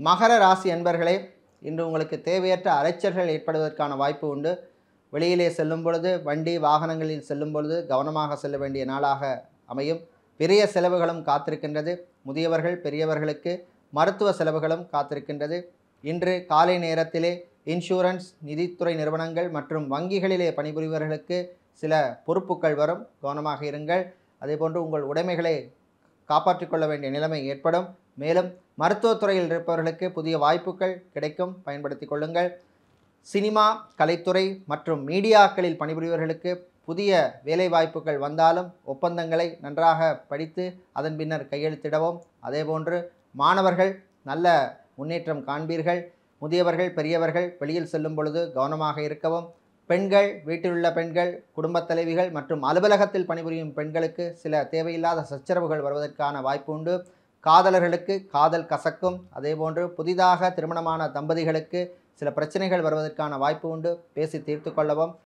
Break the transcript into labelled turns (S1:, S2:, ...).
S1: மகர ராசி அன்பர்களே இன்று உங்களுக்கு தேவையற்ற அலைச்சல்கள் ஏற்படுவதற்கான வாய்ப்பு உண்டு வெளியிலே செல்லும் பொழுது வண்டி வாகனங்களில் செல்லும் பொழுது கவனமாக செல்ல வேண்டிய நாளாக அமையும் பெரிய செலவுகளும் காத்திருக்கின்றது முதியவர்கள் பெரியவர்களுக்கு மருத்துவ செலவுகளும் காத்திருக்கின்றது இன்று காலை நேரத்திலே இன்சூரன்ஸ் நிதித்துறை நிறுவனங்கள் மற்றும் வங்கிகளிலே பணிபுரிபவர்களுக்கு சில பொறுப்புகள் வரும் கவனமாக இருங்கள் அதேபோன்று உங்கள் உடைமைகளை காப்பாற்றிக் கொள்ள வேண்டிய நிலைமை ஏற்படும் மேலும் மருத்துவத்துறையில் இருப்பவர்களுக்கு புதிய வாய்ப்புகள் கிடைக்கும் பயன்படுத்திக் கொள்ளுங்கள் சினிமா கலைத்துறை மற்றும் மீடியாக்களில் பணிபுரிபவர்களுக்கு புதிய வேலை வாய்ப்புகள் வந்தாலும் ஒப்பந்தங்களை நன்றாக படித்து அதன் பின்னர் கையெழுத்திடவும் அதேபோன்று மாணவர்கள் நல்ல முன்னேற்றம் காண்பீர்கள் முதியவர்கள் பெரியவர்கள் வெளியில் செல்லும் பொழுது கவனமாக இருக்கவும் பெண்கள் வீட்டிலுள்ள பெண்கள் குடும்பத் தலைவிகள் மற்றும் அலுவலகத்தில் பணிபுரியும் பெண்களுக்கு சில தேவையில்லாத சச்சரவுகள் வருவதற்கான வாய்ப்பு உண்டு காதலர்களுக்கு காதல் கசக்கும் அதேபோன்று புதிதாக திருமணமான தம்பதிகளுக்கு சில பிரச்சனைகள் வருவதற்கான வாய்ப்பு உண்டு பேசி தீர்த்து கொள்ளவும்